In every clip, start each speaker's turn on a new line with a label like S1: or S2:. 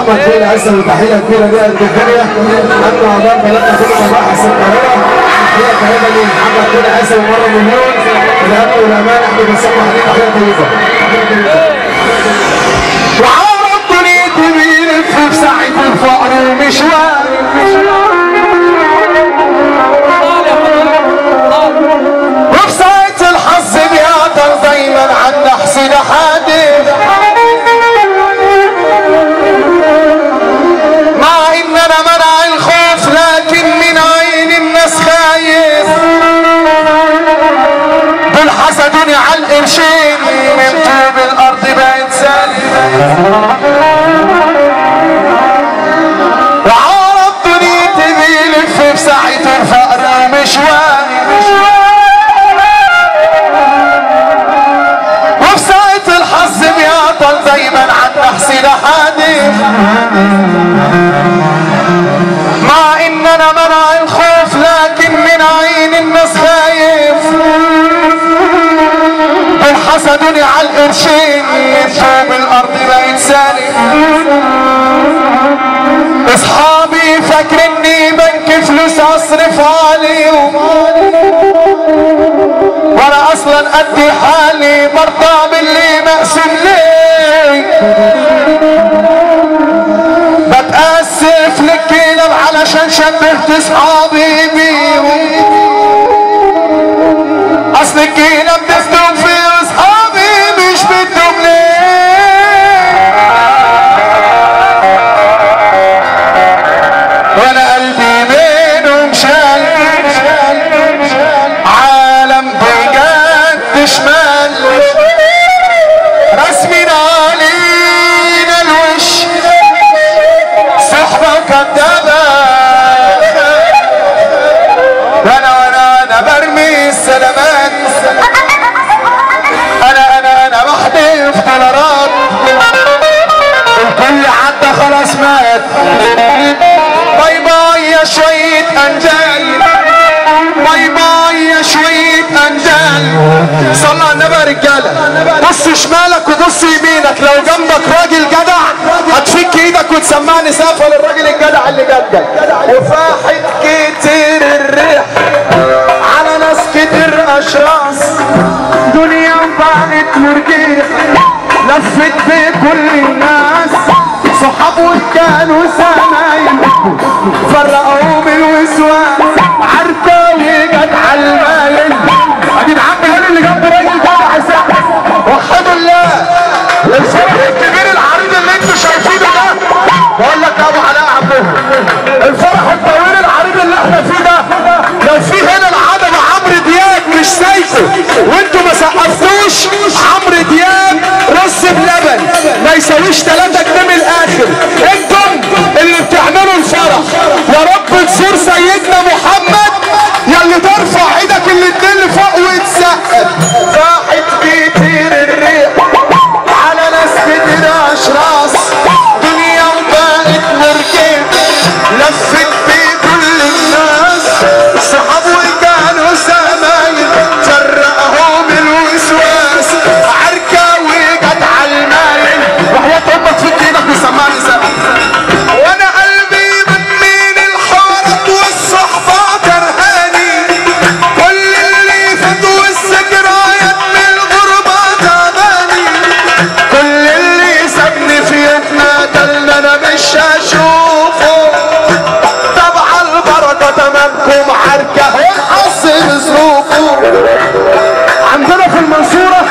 S1: محمد كل عسل وتحيه كبيره ليها الدنيا اما اعضاء بلدنا كل مباحث القاهره هي كلمه لي محمد كل عسل ومره مليون الامن والامان احنا بنسمع عليك تحيه طيبه
S2: وعرب دنيتي بيلف في ساعة الفقر ومشوار وفي ساعة الحظ بيقدر دايما عن حسين حادث مع ان انا منع الخوف لكن من عين الناس خايف دول حسدوني على القرشين من طوب الارض بقت سالم وعرب دنيتي بيلف في ساعة الفقر ومشوار وفي ساعة الحظ بيعطل دايما عن حسين حادث مع ان انا منع الخوف لكن من عين الناس خايف دول حسدوني على القرشين طوب الارض بقت سالم اصحابي فاكرني بنك فلوس اصرف عليهم وانا اصلا قد حالي برضى باللي مقسم لي بتأسف للكلاب علشان شبهت اصحابي بيهم اصل الكلاب بتسلم في اصحابي مش بدهم ليه وانا قلبي بينهم شال عالم بجد شمال رسمين علينا الوش صحبة كدابة وانا وانا انا برمي السلامات انا انا انا بحدف دولارات الكل عدى خلاص مات باي باي يا شوية انجال باي باي يا شوية انجال صلى على النبي يا رجالة بص شمالك وبص يمينك لو جنبك راجل جدع هتفك ايدك وتسمعني سقفة للراجل الجدع اللي جنبك وفاحت كتير الريح على ناس كتير اشراس دنيا بقت مرجيح لفت بكل الناس صحاب كانوا زمايل فرقوا بالوسواس عركة وجت على المايل ادي العم قال اللي جنب راجل جدع ساعة وحدوا الله الفرح الكبير العريض اللي انتوا شايفينه ده بقول لك يا ابو علاء عبدهم الفرح الطويل العريض اللي احنا فيه ده لو في هنا العدم عمرو دياب مش سايكو وانتوا ما سقفتوش عمرو دياب رص بلبن ما يساويش 3 جنيه من الاخر انتم اللي بتعملوا الفرح يا رب انصر سيدنا محمد يا اللي ترفع ايدك الاتنين لفوق وتسقف راحت كتير الريح على ناس كتير اشراس دنيا وبقت مركب لفت بكل الناس صحاب وكانوا زمايل فرقهم الوسواس عركة وجت على المايل وحياة امك فيك ايدك وسمعني سقف وانا قلبي من مين الحارات والصحبة كرهاني كل اللي فات والذكريات من الغربة تعباني كل اللي سابني في يدنا ده اللي انا مش هشوفه طبعا البركة تمامكم عركة والحظ بظروفه عندنا في المنصورة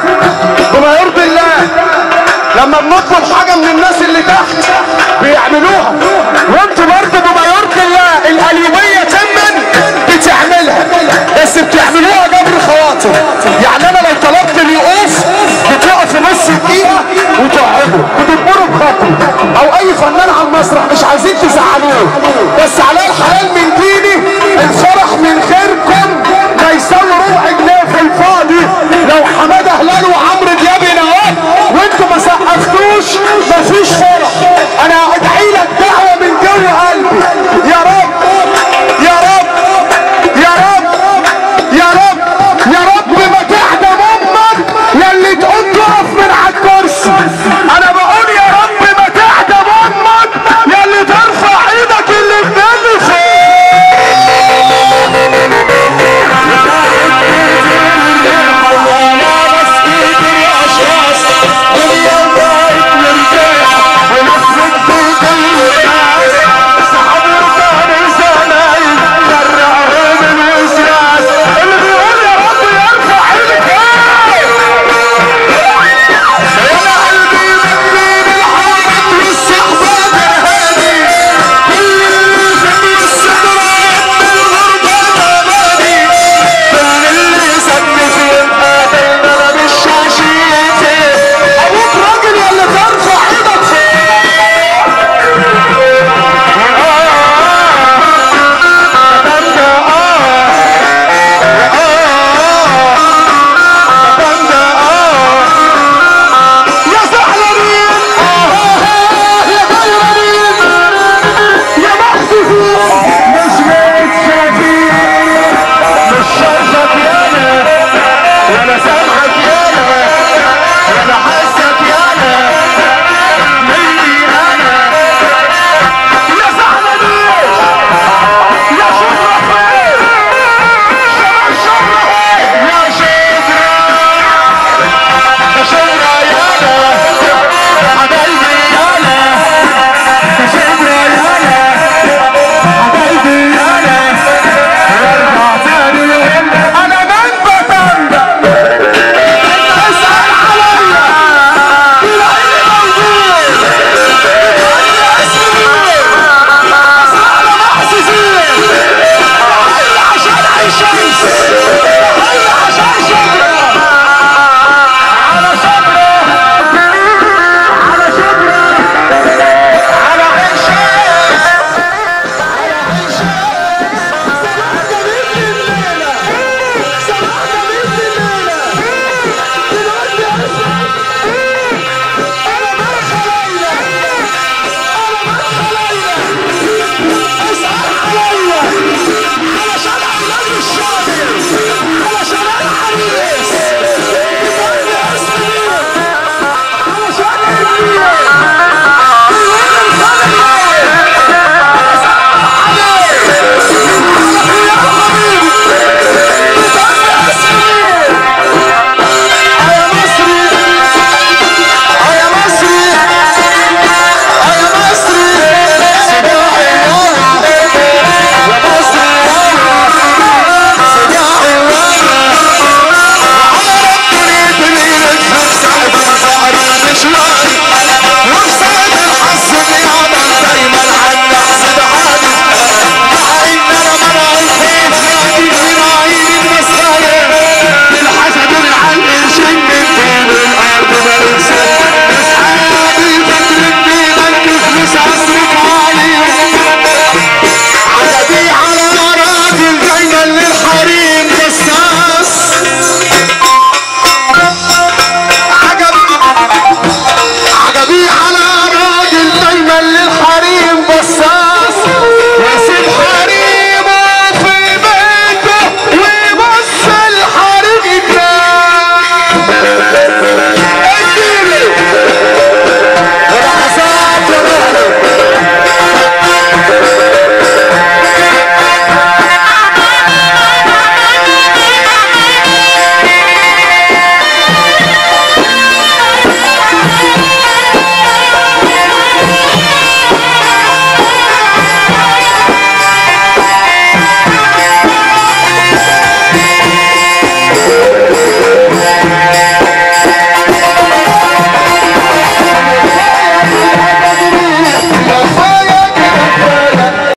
S2: بما يرضي الله لما بنطلب حاجة من الناس اللي تحت بيعملوها وانتوا برضه بما يرضي الله القليوبية تما بتعملها بس بتعملوها جبر خواطر يعني